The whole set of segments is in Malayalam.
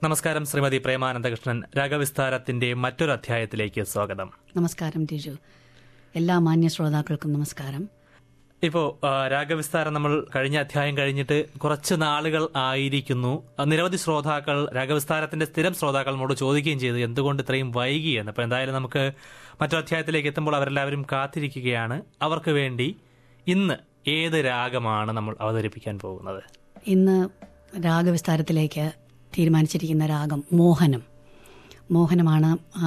നമസ്കാരം ശ്രീമതി പ്രേമാനന്ദകൃഷ്ണൻ രാഗവിസ്താരത്തിന്റെ മറ്റൊരു അധ്യായത്തിലേക്ക് സ്വാഗതം നമസ്കാരം ടിജു എല്ലാ മാന്യ ശ്രോതാക്കൾക്കും നമസ്കാരം ഇപ്പോ ആ, രാഗവിസ്താരം നമ്മൾ കഴിഞ്ഞ അധ്യായം കഴിഞ്ഞിട്ട് കുറച്ച് നാളുകൾ ആയിരിക്കുന്നു ആ, നിരവധി ശ്രോതാക്കൾ രാഗവിസ്താരത്തിന്റെ സ്ഥിരം ശ്രോതാക്കൾ നമ്മോട് ചോദിക്കുകയും ചെയ്തു എന്തുകൊണ്ട് ഇത്രയും വൈകി എന്ന് അപ്പൊ എന്തായാലും നമുക്ക് മറ്റൊരു അധ്യായത്തിലേക്ക് എത്തുമ്പോൾ അവരെല്ലാവരും കാത്തിരിക്കുകയാണ് അവർക്ക് വേണ്ടി ഇന്ന് ഏത് രാഗമാണ് നമ്മൾ അവതരിപ്പിക്കാൻ പോകുന്നത് ഇന്ന് രാഗവിസ്താരത്തിലേക്ക് തീരുമാനിച്ചിരിക്കുന്ന രാഗം മോഹനം മോഹനമാണ്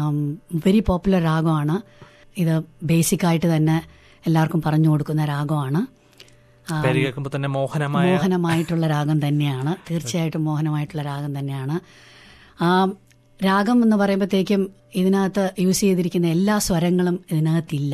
വെരി പോപ്പുലർ രാഗമാണ് ഇത് ബേസിക്കായിട്ട് തന്നെ എല്ലാവർക്കും പറഞ്ഞു കൊടുക്കുന്ന രാഗമാണ് ആ, പേര് കേൾക്കുമ്പോൾ തന്നെ മോഹനമായ മോഹനമായിട്ടുള്ള രാഗം തന്നെയാണ് തീർച്ചയായിട്ടും മോഹനമായിട്ടുള്ള രാഗം തന്നെയാണ് ആ രാഗം എന്ന് പറയുമ്പോഴത്തേക്കും ഇതിനകത്ത് യൂസ് ചെയ്തിരിക്കുന്ന എല്ലാ സ്വരങ്ങളും ഇതിനകത്തില്ല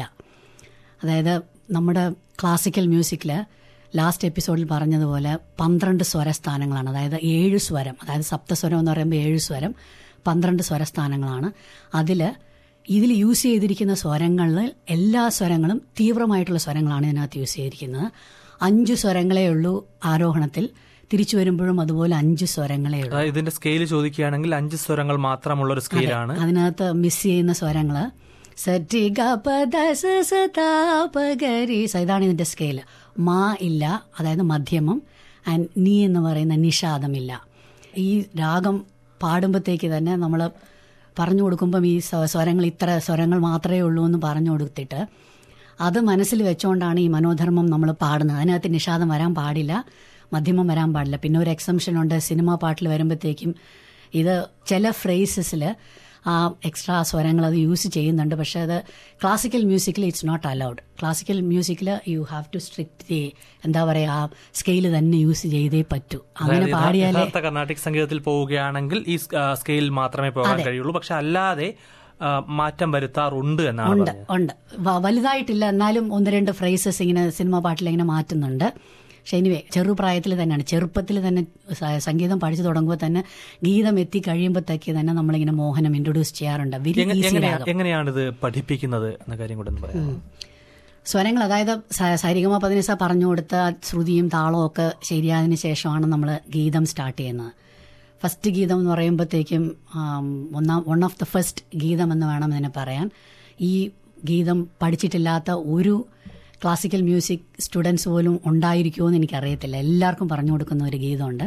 അതായത് നമ്മുടെ ക്ലാസിക്കൽ മ്യൂസിക്കിൽ ലാസ്റ്റ് എപ്പിസോഡിൽ പറഞ്ഞതുപോലെ പന്ത്രണ്ട് സ്വരസ്ഥാനങ്ങളാണ് അതായത് ഏഴ് സ്വരം അതായത് സപ്തസ്വരം എന്ന് പറയുമ്പോൾ ഏഴ് സ്വരം പന്ത്രണ്ട് സ്വരസ്ഥാനങ്ങളാണ് അതിൽ ഇതിൽ യൂസ് ചെയ്തിരിക്കുന്ന സ്വരങ്ങളിൽ എല്ലാ സ്വരങ്ങളും തീവ്രമായിട്ടുള്ള സ്വരങ്ങളാണ് ഇതിനകത്ത് യൂസ് ചെയ്തിരിക്കുന്നത് അഞ്ച് സ്വരങ്ങളേ ഉള്ളൂ ആരോഹണത്തിൽ തിരിച്ചു വരുമ്പോഴും അതുപോലെ അഞ്ച് സ്വരങ്ങളേ ഉള്ളൂ അതായത് ഇതിന്റെ സ്കെയിൽ ചോദിക്കുകയാണെങ്കിൽ അഞ്ച് സ്വരങ്ങൾ മാത്രമുള്ള ഒരു സ്കെയിലാണ് അതിനകത്ത് മിസ് ചെയ്യുന്ന സ്വരങ്ങള് സറ്റി ഗ പ ദ സ സ ത പ ഗ രി സ ഇതാണ് ഇതിന്റെ സ്കെയിൽ മാ ഇല്ല അതായത് മധ്യമം ആൻഡ് നീ എന്ന് പറയുന്ന നിഷാദമില്ല ഈ രാഗം പാടുമ്പോഴത്തേക്ക് തന്നെ നമ്മൾ പറഞ്ഞു കൊടുക്കുമ്പം ഈ സ്വ- സ്വരങ്ങൾ ഇത്ര സ്വരങ്ങൾ മാത്രമേ ഉള്ളൂ എന്ന് പറഞ്ഞു കൊടുത്തിട്ട് അത് മനസ്സിൽ വെച്ചുകൊണ്ടാണ് ഈ മനോധർമ്മം നമ്മൾ പാടുന്നത് അതിനകത്ത് നിഷാദം വരാൻ പാടില്ല മധ്യമം വരാൻ പാടില്ല പിന്നെ ഒരു എക്സംഷൻ ഉണ്ട് സിനിമ പാട്ടിൽ വരുമ്പോഴത്തേക്കും ഇത് ചില ഫ്രേസസിൽ ആ എക്സ്ട്രാ സ്വരങ്ങൾ അത് യൂസ് ചെയ്യുന്നുണ്ട് പക്ഷെ അത് ക്ലാസിക്കൽ മ്യൂസിക്കിൽ ഇറ്റ്സ് നോട്ട് അലൗഡ് ക്ലാസിക്കൽ മ്യൂസിക്കിൽ യു ഹാവ് ടു സ്ട്രിക്റ്റ് എന്താ പറയുക ആ സ്കെയിൽ തന്നെ യൂസ് ചെയ്തേ പറ്റൂ അങ്ങനെ അതായത് പാടിയാലേ യഥാർത്ഥ കർണാട്ടിക് സംഗീതത്തിൽ പോവുകയാണെങ്കിൽ ഈ സ്കെയിൽ മാത്രമേ പോകാൻ കഴിയുള്ളൂ പക്ഷെ അല്ലാതെ ആ, മാറ്റം വരുത്താറുണ്ട് എന്നാണ് ഉണ്ട് പറഞ്ഞത് ഉണ്ട് വ- വലുതായിട്ടില്ല എന്നാലും ഒന്ന് രണ്ട് ഫ്രേസസ് ഇങ്ങനെ സിനിമ പാട്ടിൽ ഇങ്ങനെ മാറ്റുന്നുണ്ട് പക്ഷെ എനിവേ ചെറുപ്രായത്തിൽ തന്നെയാണ് ചെറുപ്പത്തിൽ തന്നെ സ- സംഗീതം പഠിച്ചു തുടങ്ങുമ്പോൾ തന്നെ ഗീതം എത്തി കഴിയുമ്പോഴത്തേക്ക് തന്നെ നമ്മളിങ്ങനെ മോഹനം ഇൻട്രൊഡ്യൂസ് ചെയ്യാറുണ്ട് വെരി എങ്ങ- ഈസി എങ്ങനെയാ- രാഗം എങ്ങനെയാണ് ഇത് പഠിപ്പിക്കുന്നത് എന്ന കാര്യം കൂടെ ഒന്ന് പറയാം സ്വരങ്ങൾ അതായത് സ- സരിഗമ പതിനിസ പറഞ്ഞു കൊടുത്ത ശ്രുതിയും താളവും ഒക്കെ ശരിയായതിനു ശേഷമാണ് നമ്മൾ ഗീതം സ്റ്റാർട്ട് ചെയ്യുന്നത് ഫസ്റ്റ് ഗീതം എന്ന് പറയുമ്പോഴത്തേക്കും ആം, ഒന്നാം വൺ ഓഫ് ദ ഫസ്റ്റ് ഗീതം എന്ന് വേണം ഇതിനെ പറയാൻ ഈ ഗീതം പഠിച്ചിട്ടില്ലാത്ത ഒരു ക്ലാസിക്കൽ മ്യൂസിക് സ്റ്റുഡൻസ് പോലും ഉണ്ടായിരിക്കുമോ എന്ന് എനിക്കറിയത്തില്ല എല്ലാവർക്കും പറഞ്ഞു കൊടുക്കുന്ന ഒരു ഗീതമുണ്ട്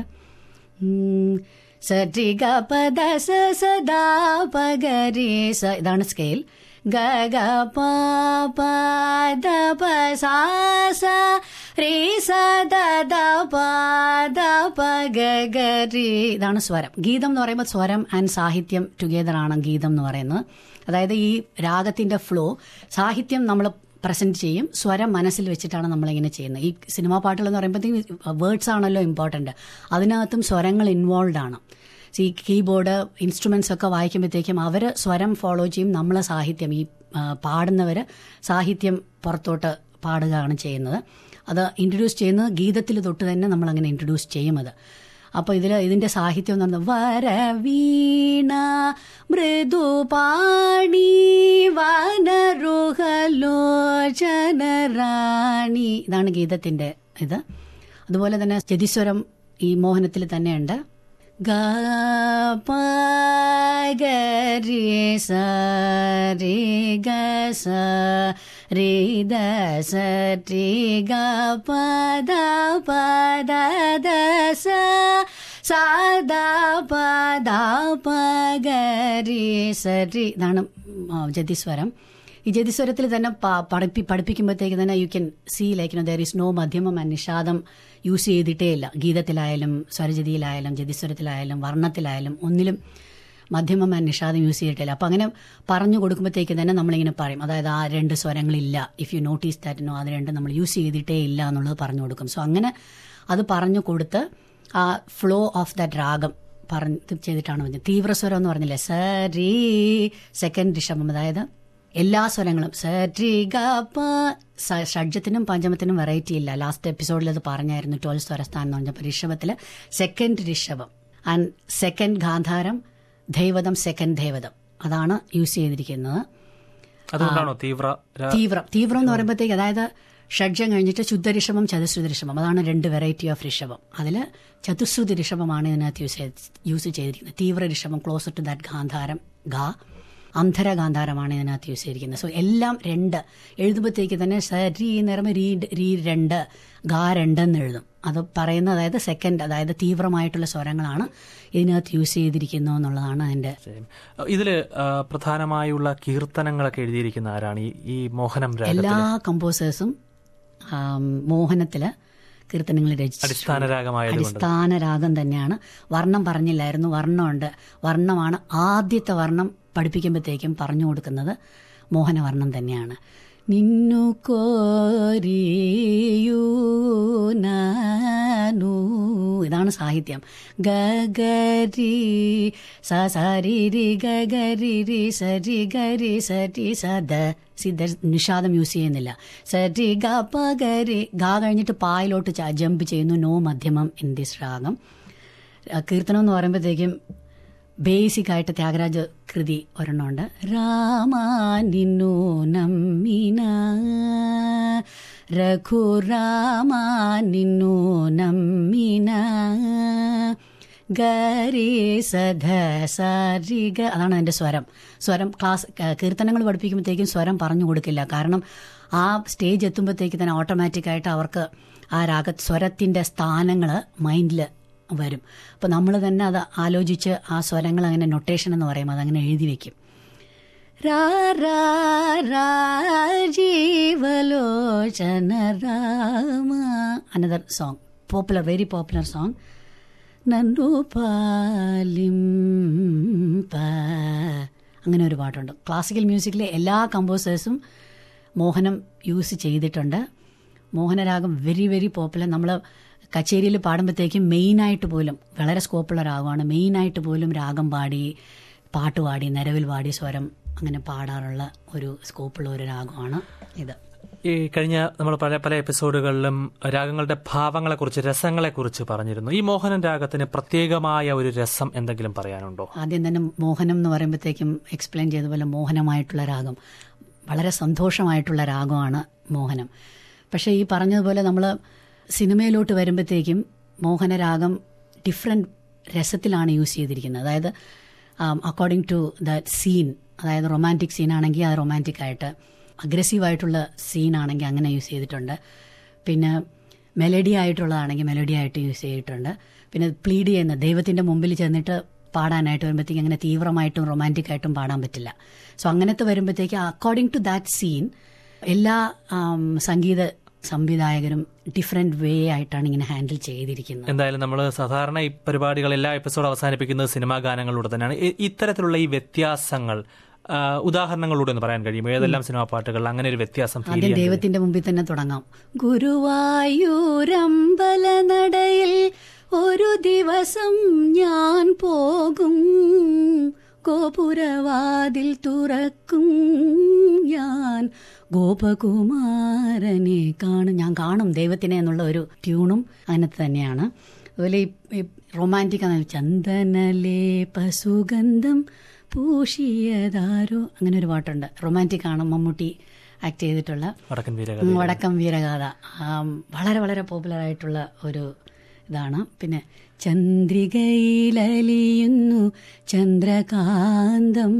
ഉം, സരി ഗ പ ദ സ സ ദ പ ഗ രി സ ഇതാണ് സ്കെയിൽ ഗ ഗ പ പ ദ പ സ സ രി സ ദ ദ പ ദ പ ഗ ഗ രി ഇതാണ് സ്വരം ഗീതം എന്ന് പറയുമ്പോൾ സ്വരം ആൻഡ് സാഹിത്യം ടുഗെദർ ആണ് ഗീതം എന്ന് പറയുന്നത് അതായത് ഈ രാഗത്തിന്റെ ഫ്ലോ സാഹിത്യം നമ്മൾ പ്രസന്റ് ചെയ്യും സ്വരം മനസ്സിൽ വെച്ചിട്ടാണ് നമ്മളിങ്ങനെ ചെയ്യുന്നത് ഈ സിനിമാ പാട്ടുകൾ എന്ന് പറയുമ്പോഴത്തേക്കും വേർഡ്സ് ആണല്ലോ ഇമ്പോർട്ടന്റ് അതിനകത്തും സ്വരങ്ങൾ ഇൻവോൾവ് ആണ് ഈ കീബോർഡ് ഇൻസ്ട്രുമെന്റ്സ് ഒക്കെ വായിക്കുമ്പോഴത്തേക്കും അവർ സ്വരം ഫോളോ ചെയ്യും നമ്മളെ സാഹിത്യം ഈ ആ, പാടുന്നവർ സാഹിത്യം പുറത്തോട്ട് പാടുകയാണ് ചെയ്യുന്നത് അത് ഇൻട്രൊഡ്യൂസ് ചെയ്യുന്നത് ഗീതത്തിൽ തൊട്ട് തന്നെ നമ്മൾ അങ്ങനെ ഇൻട്രൊഡ്യൂസ് ചെയ്യും അത് അപ്പൊ ഇതില് ഇതിന്റെ സാഹിത്യം എന്ന് പറഞ്ഞാൽ വരവീണ മൃദുപാണി വനരുഹലോചനറാണി ഇതാണ് ഗീതത്തിന്റെ ഇത് അതുപോലെ തന്നെ ജതിസ്വരം ഈ മോഹനത്തിൽ തന്നെയുണ്ട് ഗ പ ഗ രി സ രി ഗ സ രി ദ സ രി ഗ പ ദ പ ദ ദ സ സ ദ പ ദ പ ഗ രി സ രി ഇതാണ് ആ, ജതിസ്വരം ഈ ജതിസ്വരത്തിൽ തന്നെ പ- പഠിപ്പി പഠിപ്പിക്കുമ്പോഴത്തേക്ക് തന്നെ you can see like there is no മധ്യമം ആൻഡ് നിഷാദം യൂസ് ചെയ്തിട്ടേ ഇല്ല ഗീതത്തിലായാലും സ്വരജതിയിലായാലും ജതിസ്വരത്തിലായാലും വർണ്ണത്തിലായാലും ഒന്നിലും മധ്യമം ആൻഡ് നിഷാദം യൂസ് ചെയ്തിട്ടില്ല അപ്പം അങ്ങനെ പറഞ്ഞു കൊടുക്കുമ്പോഴത്തേക്ക് തന്നെ നമ്മളിങ്ങനെ പറയും അതായത് ആ രണ്ട് സ്വരങ്ങളില്ല if you notice that no അത് രണ്ട് നമ്മൾ യൂസ് ചെയ്തിട്ടേ ഇല്ല എന്നുള്ളത് പറഞ്ഞു കൊടുക്കും സോ അങ്ങനെ അത് പറഞ്ഞു കൊടുത്ത് ആ ഫ്ലോ ഓഫ് ദാറ്റ് രാഗം പറഞ്ഞ് ഇത് ചെയ്തിട്ടാണ് പറഞ്ഞത് തീവ്രസ്വരം എന്ന് പറഞ്ഞില്ലേ സരി സെക്കൻഡ് ഋഷഭം അതായത് എല്ലാ സ്വരങ്ങളും സരി ഗ പ സ- ഷഡ്ജത്തിനും പഞ്ചമത്തിനും വെറൈറ്റി ഇല്ല ലാസ്റ്റ് എപ്പിസോഡിൽ അത് പറഞ്ഞായിരുന്നു ട്വൽവ് സ്വരസ്ഥാനം എന്ന് പറഞ്ഞപ്പോൾ ഋഷഭത്തില് സെക്കൻഡ് ഋഷഭം ആൻഡ് സെക്കൻഡ് ഗാന്ധാരം ധൈവതം സെക്കൻഡ് ധൈവതം അതാണ് യൂസ് ചെയ്തിരിക്കുന്നത് അതുകൊണ്ടാണോ തീവ്ര രാ- തീവ്രം തീവ്രം എന്ന് പറയുമ്പോഴത്തേക്ക് അതായത് ഷഡ്ജം കഴിഞ്ഞിട്ട് ശുദ്ധ ചതുശ്രുതി ഋഷഭം അതാണ് രണ്ട് വെറൈറ്റി ഓഫ് ഋഷഭം അതിൽ ചതുശ്രുതി ഋഷഭമാണ് ഇതിനകത്ത് യൂസ് ചെയ്ത് യൂസ് ചെയ്തിരിക്കുന്നത് തീവ്ര ഋഷഭം ക്ലോസർ ടു ദാറ്റ് ഗാന്ധാരം ഗാ അന്ധര ഗാന്ധാരമാണ് ഇതിനകത്ത് യൂസ് ചെയ്തിരിക്കുന്നത് സോ എല്ലാം രണ്ട് എഴുതുമ്പോഴത്തേക്ക് തന്നെ സ രീ എന്ന് പറയുമ്പോൾ രീ രീ രണ്ട് ഗാ രണ്ടെന്ന് എഴുതും അത് പറയുന്ന അതായത് സെക്കൻഡ് അതായത് തീവ്രമായിട്ടുള്ള സ്വരങ്ങളാണ് ഇതിനകത്ത് യൂസ് ചെയ്തിരിക്കുന്നു എന്നുള്ളതാണ് അതിന്റെ ശരി. ഇതില് ആ, പ്രധാനമായുള്ള കീർത്തനങ്ങളൊക്കെ എഴുതിയിരിക്കുന്ന ആരാണ് ഈ ഈ മോഹനം രാഗത്തിൽ എല്ലാ കമ്പോസേഴ്സും മോഹനത്തില് കീർത്തനങ്ങൾ രചിച്ചു അടിസ്ഥാന രാഗമായതുകൊണ്ട് അടിസ്ഥാന രാഗം തന്നെയാണ് വർണ്ണം പറഞ്ഞില്ലായിരുന്നു വർണ്ണമുണ്ട് വർണ്ണമാണ് ആദ്യത്തെ വർണ്ണം പഠിപ്പിക്കുമ്പോഴത്തേക്കും പറഞ്ഞു കൊടുക്കുന്നത് മോഹനവർണ്ണം തന്നെയാണ് നിന്നു കോരിയൂ നാനു ഇതാണ് സാഹിത്യം ഗഗരി സ സരി രി ഗഗരി രി സരി ഗരി സരി സദ സിദ്ധ നിഷാദം യൂസ് ചെയ്യുന്നില്ല സരി ഗ പ ഗരി ഗ കഴിഞ്ഞിട്ട് പായിലോട്ട് ച- ജമ്പ് ചെയ്യുന്നു നോ മധ്യമം ഇൻ ദിസ് രാഗം ആ, കീർത്തനം എന്ന് പറയുമ്പോഴത്തേക്കും ബേസിക് ആയിട്ട് ത്യാഗരാജ കൃതി ഒരെണ്ണമുണ്ട് രാമാ നിന്നു നമ്മിന രഘുരാമാ നിന്നു നമ്മിന ഗരി സധ സരിഗ അതാണ് അതിന്റെ സ്വരം സ്വരം ക്ലാസ് കീർത്തനങ്ങൾ പഠിപ്പിക്കുമ്പോഴത്തേക്കും സ്വരം പറഞ്ഞു കൊടുക്കില്ല കാരണം ആ സ്റ്റേജ് എത്തുമ്പോഴത്തേക്ക് തന്നെ ഓട്ടോമാറ്റിക്കായിട്ട് അവർക്ക് ആ രാഗ സ്വരത്തിന്റെ സ്ഥാനങ്ങൾ മൈൻഡിൽ വരും അപ്പോൾ നമ്മൾ തന്നെ അത് ആലോചിച്ച് ആ സ്വരങ്ങൾ അങ്ങനെ നൊട്ടേഷൻ എന്ന് പറയും അതങ്ങനെ എഴുതി വെക്കും രാ രാ രാ ജീവലോചന രാമ another song popular very popular song നന്നു പാലിംപ അങ്ങനെ ഒരു പാട്ടുണ്ട് ക്ലാസിക്കൽ മ്യൂസിക്കിലെ എല്ലാ കമ്പോസേഴ്സും മോഹനം യൂസ് ചെയ്തിട്ടുണ്ട് മോഹനരാഗം വെരി വെരി പോപ്പുലർ നമ്മൾ കച്ചേരിയിൽ പാടുമ്പോഴത്തേക്കും മെയിനായിട്ട് പോലും വളരെ സ്കോപ്പുള്ള രാഗമാണ് മെയിനായിട്ട് പോലും രാഗം പാടി പാട്ട് പാടി നിലവിൽ പാടി സ്വരം അങ്ങനെ പാടാറുള്ള ഒരു സ്കോപ്പുള്ള ഒരു രാഗമാണ് ഇത് ഈ കഴിഞ്ഞ നമ്മൾ പല പല എപ്പിസോഡുകളിലും രാഗങ്ങളുടെ ഭാവങ്ങളെക്കുറിച്ച് രസങ്ങളെക്കുറിച്ച് പറഞ്ഞിരുന്നു ഈ മോഹനൻ രാഗത്തിന് പ്രത്യേകമായ ഒരു രസം എന്തെങ്കിലും പറയാനുണ്ടോ ആദ്യം തന്നെ മോഹനം എന്ന് പറയുമ്പോഴത്തേക്കും എക്സ്പ്ലെയിൻ ചെയ്ത പോലെ മോഹനമായിട്ടുള്ള രാഗം വളരെ സന്തോഷമായിട്ടുള്ള രാഗമാണ് മോഹനം പക്ഷേ ഈ പറഞ്ഞതുപോലെ നമ്മൾ സിനിമയിലോട്ട് വരുമ്പോഴത്തേക്കും മോഹനരാഗം ഡിഫറെൻറ്റ് രസത്തിലാണ് യൂസ് ചെയ്തിരിക്കുന്നത് അതായത് അക്കോർഡിംഗ് ടു ദ സീൻ അതായത് റൊമാൻറ്റിക് സീനാണെങ്കിൽ അത് റൊമാൻറ്റിക് ആയിട്ട് അഗ്രസീവ് ആയിട്ടുള്ള സീനാണെങ്കിൽ അങ്ങനെ യൂസ് ചെയ്തിട്ടുണ്ട് പിന്നെ മെലഡി ആയിട്ടുള്ളതാണെങ്കിൽ മെലഡി ആയിട്ട് യൂസ് ചെയ്തിട്ടുണ്ട് പിന്നെ പ്ലീഡ് ചെയ്യുന്ന ദൈവത്തിന്റെ മുമ്പിൽ ചെന്നിട്ട് പാടാനായിട്ട് വരുമ്പോഴത്തേക്ക് അങ്ങനെ തീവ്രമായിട്ടും റൊമാൻറ്റിക് ആയിട്ടും പാടാൻ പറ്റില്ല സോ അങ്ങനത്തെ വരുമ്പോഴത്തേക്ക് അക്കോർഡിംഗ് ടു ദാറ്റ് സീൻ എല്ലാ ആം, സംഗീത സംവിധായകരും ഡിഫറെന്റ് വേ ആയിട്ടാണ് ഇങ്ങനെ ഹാൻഡിൽ ചെയ്തിരിക്കുന്നത് എന്തായാലും നമ്മൾ സാധാരണ ഈ പരിപാടികൾ എല്ലാ എപ്പിസോഡ് അവസാനിപ്പിക്കുന്നത് സിനിമാ ഗാനങ്ങളിലൂടെ തന്നെയാണ് ഇ- ഇത്തരത്തിലുള്ള ഈ വ്യത്യാസങ്ങൾ ആ, ഉദാഹരണങ്ങളിലൂടെ ഒന്ന് പറയാൻ കഴിയും ഏതെല്ലാം സിനിമാ പാട്ടുകൾ അങ്ങനെ ഒരു വ്യത്യാസം ഫീൽ ആദ്യം ചെയ്യാൻ ദൈവത്തിന്റെ മുമ്പിൽ തന്നെ തുടങ്ങാം ഗുരുവായൂരമ്പല നടയിൽ ഒരു ദിവസം ഞാൻ പോകും ഗോപുരവാതിൽ തുറക്കും ഞാൻ ഗോപകുമാരനെ കാണും ഞാൻ കാണും ദൈവത്തിനെ എന്നുള്ള ഒരു ട്യൂണും അതിനകത്ത് തന്നെയാണ് അതുപോലെ ഈ ഈ റൊമാൻറ്റിക് ആണ് ചന്ദനലേപ സുഗന്ധം പൂശിയതാരോ അങ്ങനെ ഒരു പാട്ടുണ്ട് റൊമാൻറ്റിക് ആണ് മമ്മൂട്ടി ആക്ട് ചെയ്തിട്ടുള്ള വടക്കൻ വീരക ഉം, വടക്കം വീരഗാഥ ആം, വളരെ വളരെ പോപ്പുലർ ആയിട്ടുള്ള ഒരു ഇതാണ് പിന്നെ ചന്ദ്രികയിലലിയുന്നു ചന്ദ്രകാന്തം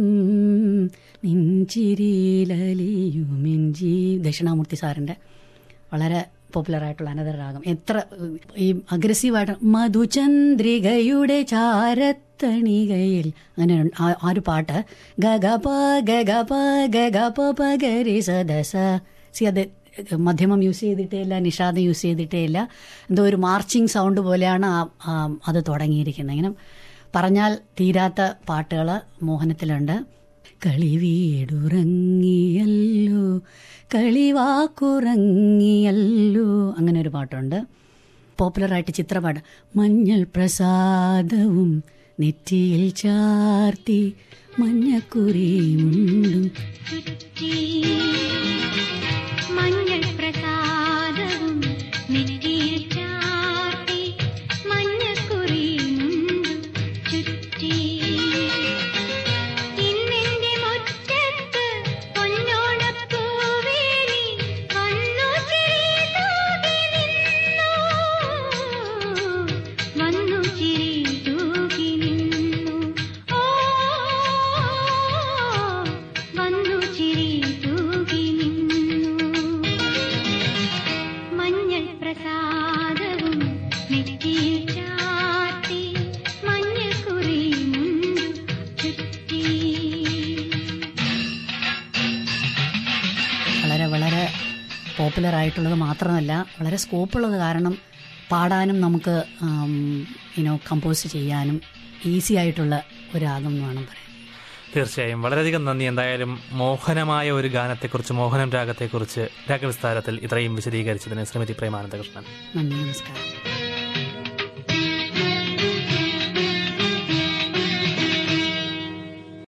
നെഞ്ചിരിയിലലിയുമെഞ്ചി ദക്ഷിണാമൂർത്തി സാറിന്റെ വളരെ പോപ്പുലർ ആയിട്ടുള്ള അനന്തര രാഗം എത്ര ഉം, ഈ അഗ്രസീവായിട്ട് മധുചന്ദ്രികയുടെ ചാരത്തണികയിൽ അങ്ങനെ ഉണ്ട്. ആ- ആ ഒരു പാട്ട് ഗഗപ ഗഗപ ഗഗപ പഗരി സദസ സി അത് മധ്യമം യൂസ് ചെയ്തിട്ടേ ഇല്ല നിഷാദം യൂസ് ചെയ്തിട്ടേ ഇല്ല എന്തോ ഒരു മാർച്ചിങ് സൗണ്ട് പോലെയാണ് ആ- ആ അത് തുടങ്ങിയിരിക്കുന്നത് ഇങ്ങനെ പറഞ്ഞാൽ തീരാത്ത പാട്ടുകൾ മോഹനത്തിലുണ്ട് കളിവീടുറങ്ങിയല്ലോ കളിവാക്കുറങ്ങിയല്ലോ അങ്ങനെ ഒരു പാട്ടുണ്ട് പോപ്പുലറായിട്ട് ചിത്രപാട്ട് മഞ്ഞൾ പ്രസാദവും നെറ്റിയിൽ ചാർത്തി മഞ്ഞക്കുറി മുണ്ടും ചുറ്റി മഞ്ഞൾ പ്രസാദവും നെറ്റിയിൽ ചാർത്തി മഞ്ഞക്കുറി മുണ്ടും ചുറ്റി ഇന്നെന്റെ മുറ്റത്ത് പൊന്നോണപ്പൂവേലി വന്നു ചിരി പോപ്പുലർ ആയിട്ടുള്ളത് മാത്രമല്ല വളരെ സ്കോപ്പുള്ളത് കാരണം പാടാനും നമുക്ക് യുനോ കമ്പോസ് ചെയ്യാനും ഈസി ആയിട്ടുള്ള ഒരു രാഗം എന്ന് വേണം പറയാൻ തീർച്ചയായും വളരെയധികം നന്ദി എന്തായാലും മോഹനമായ ഒരു ഗാനത്തെക്കുറിച്ച് മോഹനം രാഗത്തെക്കുറിച്ച് രാഗവിസ്താരത്തിൽ ഇത്രയും വിശദീകരിച്ചതിന് ശ്രീമതി പ്രേമാനന്ദകൃഷ്ണൻ നന്ദി നമസ്കാരം